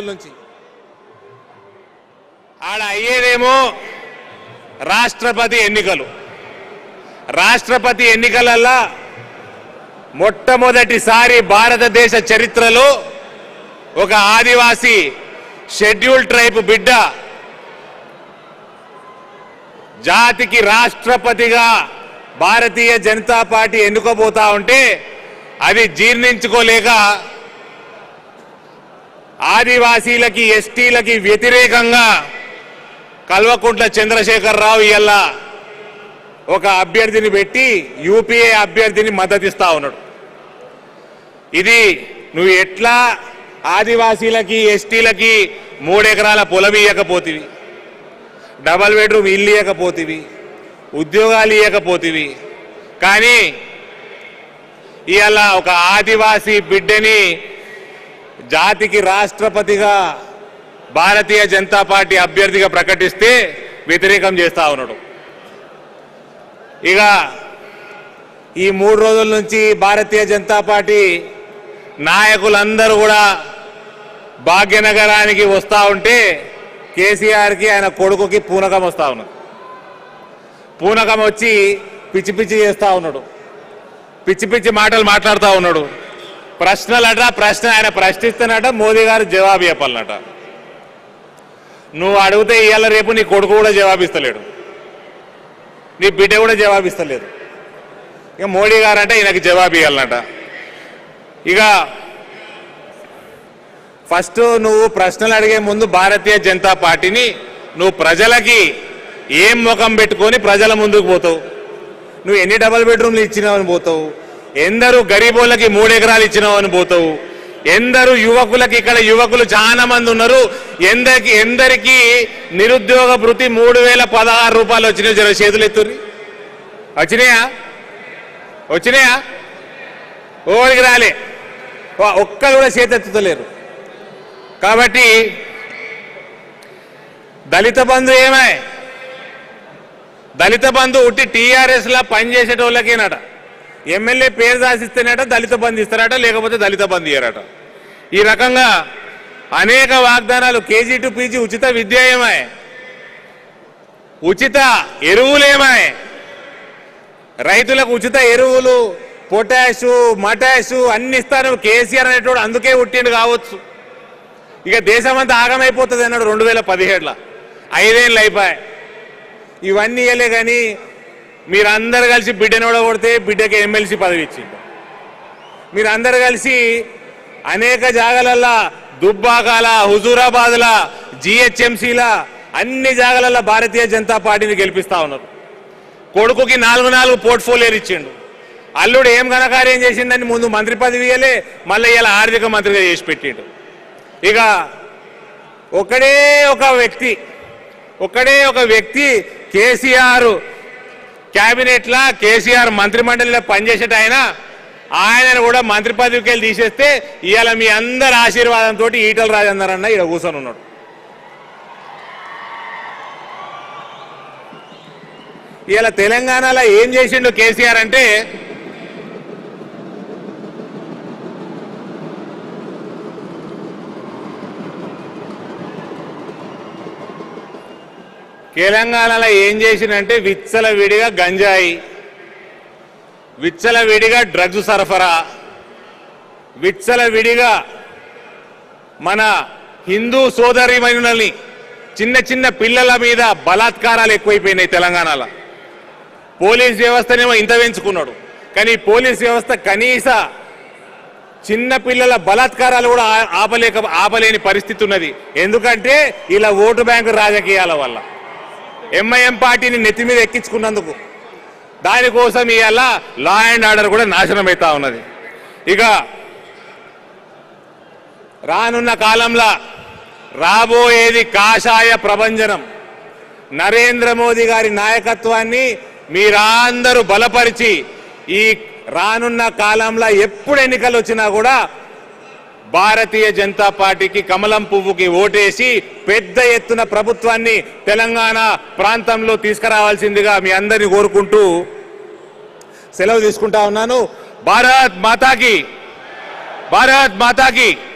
రోజుల నుంచి ఆడ అయ్యేదేమో రాష్ట్రపతి ఎన్నికలు రాష్ట్రపతి ఎన్నికలల్లా మొట్టమొదటిసారి భారతదేశ చరిత్రలో ఒక ఆదివాసీ షెడ్యూల్ ట్రైబ్ బిడ్డ జాతికి రాష్ట్రపతిగా భారతీయ జనతా పార్టీ ఎన్నుకోబోతా ఉంటే అది జీర్ణించుకోలేక ఆదివాసీలకి ఎస్టీలకి వ్యతిరేకంగా కల్వకుంట్ల చంద్రశేఖరరావు ఇయ్యల్లా ఒక అభ్యర్థిని పెట్టి యూపీఏ అభ్యర్థిని మద్దతిస్తా ఉన్నాడు ఇది నువ్వు ఎట్లా ఆదివాసీలకి ఎస్టీలకి మూడెకరాల పొలం ఇయ్యకపోతివి డబల్ బెడ్రూమ్ ఇల్లు ఇవ్వకపోతివి ఉద్యోగాలు ఇవ్వకపోతివి కానీ ఇవాళ ఒక ఆదివాసీ బిడ్డని జాతికి రాష్ట్రపతిగా భారతీయ జనతా పార్టీ అభ్యర్థిగా ప్రకటిస్తే వ్యతిరేకం చేస్తా ఉన్నాడు ఇక ఈ మూడు రోజుల నుంచి భారతీయ జనతా పార్టీ నాయకులందరూ కూడా భాగ్యనగరానికి వస్తూ ఉంటే కేసీఆర్కి ఆయన కొడుకుకి పూనకం వస్తూ ఉన్నది పూనకం వచ్చి పిచ్చి పిచ్చి చేస్తూ ఉన్నాడు పిచ్చి పిచ్చి మాటలు మాట్లాడుతూ ఉన్నాడు ప్రశ్నలట ప్రశ్న ఆయన ప్రశ్నిస్తున్నట మోదీ గారు జవాబు చెప్పాలన్నట నువ్వు అడిగితే ఇవాళ రేపు నీ కొడుకు కూడా జవాబిస్తలేడు నీ బిడ్డ కూడా జవాబిస్తలేదు ఇక మోడీ గారు అంటే ఈయనకి జవాబు ఇవ్వాలన్నట ఇక ఫస్ట్ నువ్వు ప్రశ్నలు అడిగే ముందు భారతీయ జనతా పార్టీని నువ్వు ప్రజలకి ఏం ముఖం పెట్టుకొని ప్రజల ముందుకు పోతావు నువ్వు ఎన్ని డబల్ బెడ్రూమ్లు ఇచ్చినావని పోతావు ఎందరు గరీబోళ్ళకి మూడు ఎకరాలు ఇచ్చినావని పోతావు ఎందరు యువకులకి ఇక్కడ యువకులు చాలా మంది ఉన్నారు ఎందరికి ఎందరికి నిరుద్యోగ భృతి మూడు వేల పదహారు రూపాయలు వచ్చినాయి జర చేతులు ఎత్తుర్రి వచ్చినాయా వచ్చినాయా ఓడికి రాలే వా- ఒక్కరు కూడా చేతెత్తుతలేరు కాబట్టి దళిత బంధు ఏమై దళిత బంధు ఉట్టి టీఆర్ఎస్ లా పనిచేసేటోళ్ళకేనట ఎమ్మెల్యే పేరు రాసిస్తేనట దళిత బంధు ఇస్తారట లేకపోతే దళిత బంధు ఇయ్యారట ఈ రకంగా అనేక వాగ్దానాలు కేజీ టు పీజీ ఉచిత విద్య ఏమాయ్ ఉచిత ఎరువులేమాయ్ రైతులకు ఉచిత ఎరువులు పొటాషు మటాషు అన్ని ఇస్తాను కేసీఆర్ అనేటోడు అందుకే ఉట్టిండు కావచ్చు ఇక దేశమంతా ఆగమైపోతుంది అన్నాడు రెండు వేల పదిహేడులో ఐదేళ్ళు అయిపోయాయి ఇవన్నీ ఇవ్వలే కానీ మీరందరు కలిసి బిడ్డను కొడితే బిడ్డకి ఎమ్మెల్సీ పదవి ఇచ్చిండు మీరందరు కలిసి అనేక జాగాలల్లా దుబ్బాకాల హుజూరాబాద్ల జిహెచ్ఎంసీల అన్ని జాగాలల్లో భారతీయ జనతా పార్టీని గెలిపిస్తా ఉన్నారు కొడుకుకి నాలుగు నాలుగు పోర్ట్ఫోలియోలు ఇచ్చిండు అల్లుడు ఏం ఘనకార్యం చేసిందని ముందు మంత్రి పదవి ఇయ్యలే మళ్ళీ ఇలా ఆర్థిక మంత్రిగా చేసి పెట్టిండు ఇక ఒకడే ఒక వ్యక్తి ఒకడే ఒక వ్యక్తి కేసీఆర్ క్యాబినెట్లా కేసీఆర్ మంత్రిమండలిలో పనిచేసేట ఆయన ఆయనను కూడా మంత్రి పదవికి వెళ్ళి తీసేస్తే ఇవాళ మీ అందరి ఆశీర్వాదంతో ఈటల రాజేందర్ అన్న ఇక్కడ కూర్చొని ఉన్నాడు ఇవాళ తెలంగాణలో ఏం చేసిండు కేసీఆర్ అంటే తెలంగాణలో ఏం చేసిందంటే విచ్చల విడిగా గంజాయి విచ్చల విడిగా డ్రగ్స్ సరఫరా విచ్చల విడిగా మన హిందూ సోదరిమణులని చిన్న చిన్న పిల్లల మీద బలాత్కారాలు ఎక్కువైపోయినాయి తెలంగాణలో పోలీస్ వ్యవస్థనేమో ఇంత పెంచుకున్నాడు కానీ ఈ పోలీస్ వ్యవస్థ కనీస చిన్న పిల్లల బలాత్కారాలు కూడా ఆ- ఆపలేక ఆపలేని పరిస్థితి ఉన్నది ఎందుకంటే ఇలా ఓటు బ్యాంకు రాజకీయాల వల్ల ఎంఐఎం పార్టీని నెత్తి మీద ఎక్కించుకున్నందుకు దానికోసం ఇవాళ లా అండ్ ఆర్డర్ కూడా నాశనం అవుతా ఉన్నది ఇక రానున్న కాలంలో రాబోయేది కాషాయ ప్రభంజనం నరేంద్ర మోదీ గారి నాయకత్వాన్ని మీరందరూ బలపరిచి ఈ రానున్న కాలంలో ఎప్పుడు ఎన్నికలు వచ్చినా కూడా భారతీయ జనతా పార్టీకి కమలం పువ్వుకి ఓటేసి పెద్ద ఎత్తున ప్రభుత్వాన్ని తెలంగాణ ప్రాంతంలో తీసుకురావాల్సిందిగా మీ అందరిని కోరుకుంటూ సెలవు తీసుకుంటా ఉన్నాను భారత్ మాతాకి భారత్ మాతాకి